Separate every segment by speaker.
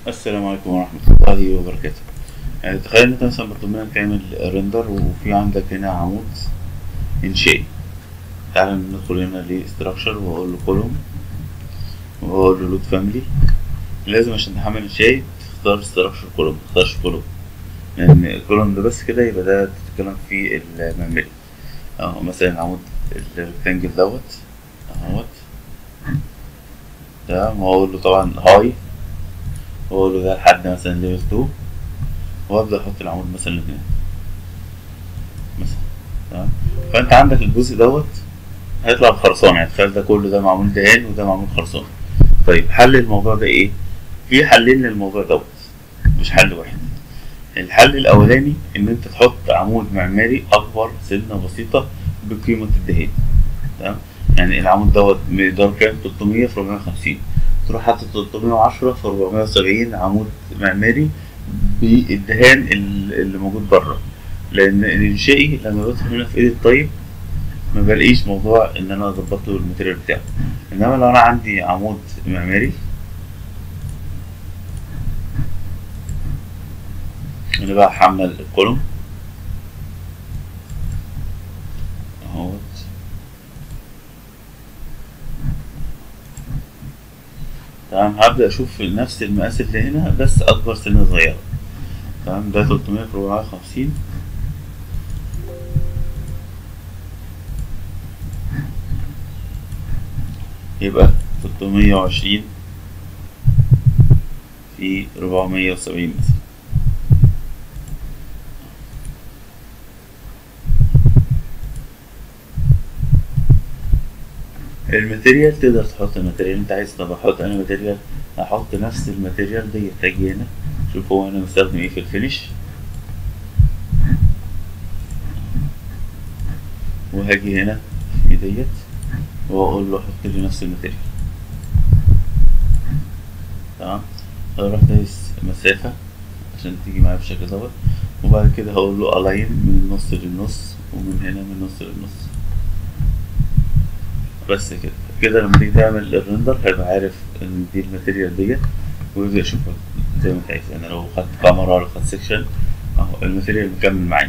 Speaker 1: السلام عليكم ورحمة الله وبركاته يعني تخيل ان انت مثلا مطلوب منك تعمل ريندر وفي عندك هنا عمود انشائي تعال ندخل هنا لستراكشر واقول له كولوم واقول له لود فاميلي لازم عشان تحمل انشائي تختار ستراكشر كولوم متختارش كولوم لان الكولوم ده بس كده يبقى ده تتكلم فيه المعماري اهو مثلا العمود الريكتانجل دوت اهوت تمام واقول له طبعا هاي واقول له ده لحد مثلا ليفل 2 وابدا احط العمود مثلا هنا مثلا تمام فانت عندك الجزء دوت هيطلع بخرسانة يعني تخيل ده كله ده معمول دهان وده معمول خرسانة طيب حل الموضوع ده ايه؟ في حلين للموضوع دوت مش حل واحد الحل الاولاني ان انت تحط عمود معماري اكبر سنة بسيطة بقيمة الدهان تمام يعني العمود دوت مقدار كام 300 في 450 تروح حاطط 310 في 470 عمود معماري بالدهان اللي موجود بره لان الانشائي لما بدخل هنا في ايد الطيب ما بلاقيش موضوع ان انا اظبط له الماتيريال بتاعه انما لو انا عندي عمود معماري انا بقى هحمل الكولوم اهوت تمام هبدأ أشوف نفس المقاس اللي هنا بس أكبر سنة صغيرة تمام ده 300 في 450 يبقى 320 في 470 مثلا الماتيريال تقدر تحط الماتيريال انت عايز طب احط انا ماتيريال هحط نفس الماتيريال دي هاجي هنا شوف هو انا مستخدم ايه في الفينش وهاجي هنا في ديت واقول له حط لي نفس الماتيريال تمام اروح دايس مسافة عشان تيجي معايا بالشكل دوت وبعد كده هقول له الاين من النص للنص ومن هنا من النص للنص بس كده كده لما تيجي تعمل الريندر هيبقى عارف ان دي الماتيريال ديت ويبدأ يشوفها زي ما انت عايز يعني لو خدت كاميرا ولا خدت سيكشن اهو الماتيريال مكمل معايا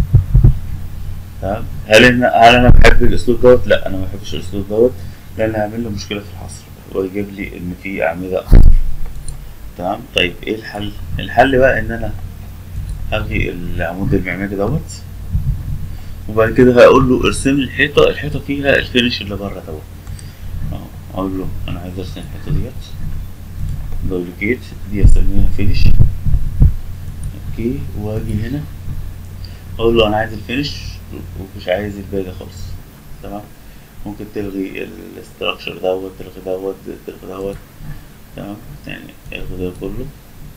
Speaker 1: تمام هل ان هل انا بحب الاسلوب دوت؟ لا انا ما بحبش الاسلوب دوت لان هيعمل له مشكله في الحصر ويجيب لي ان في اعمده اكتر تمام طيب ايه الحل؟ الحل بقى ان انا هلغي العمود المعماري دوت وبعد كده هقول له ارسم لي الحيطه الحيطه فيها الفينش اللي بره دوت اهو اقول له انا عايز ارسم الحيطه ديت دوبليكيت دي اسميها فينش اوكي واجي هنا اقول له انا عايز الفينش ومش عايز الباقي ده خالص تمام ممكن تلغي الاستراكشر دوت تلغي دوت تلغي دوت تمام يعني الغي ده كله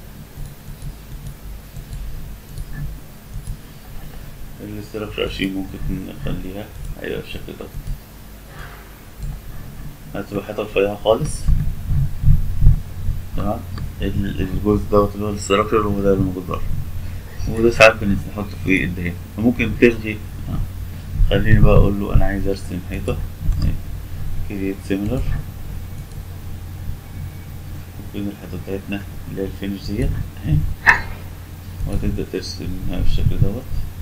Speaker 1: الاستراكشر عشرين ممكن نخليها هيبقى بالشكل ده هتبقى حيطة رفيعة خالص تمام الجزء دوت اللي هو الاستراكشر هو ده اللي موجود بره وده ساعات بنحطه في الدهان ممكن تلغي خليني بقى اقول له انا عايز ارسم حيطة كريت سيميلر ممكن الحيطة بتاعتنا اللي هي الفينش ديت اهي وهتبدأ ترسمها بالشكل دوت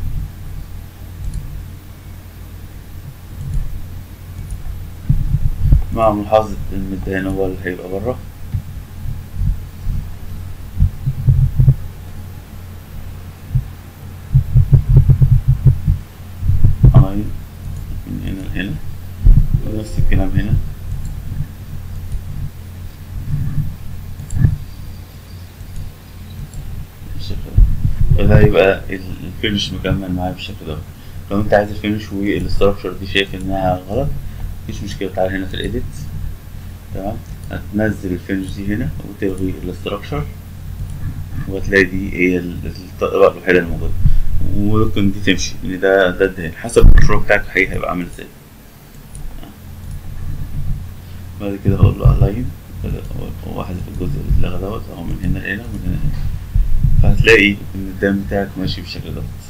Speaker 1: مع ملاحظة إن الدهان هو اللي هيبقى برا ألاين من هنا لهنا ونفس الكلام هنا بالشكل ده وده هيبقى الفينش مكمل معايا بالشكل ده لو انت عايز الفينش والاستراكشر دي شايف انها غلط مفيش مشكلة تعال هنا في الايديت تمام هتنزل الفينش دي هنا وتلغي الاستراكشر وهتلاقي دي هي الطبقة الوحيدة الموجودة وممكن دي تمشي ان ده ده الدهان حسب المشروع بتاعك الحقيقي هيبقى عامل ازاي بعد كده هقول له الاين واحد في الجزء اللي اتلغى دوت اهو من هنا لهنا ومن هنا لهنا فهتلاقي ان الدهان بتاعك ماشي بالشكل دوت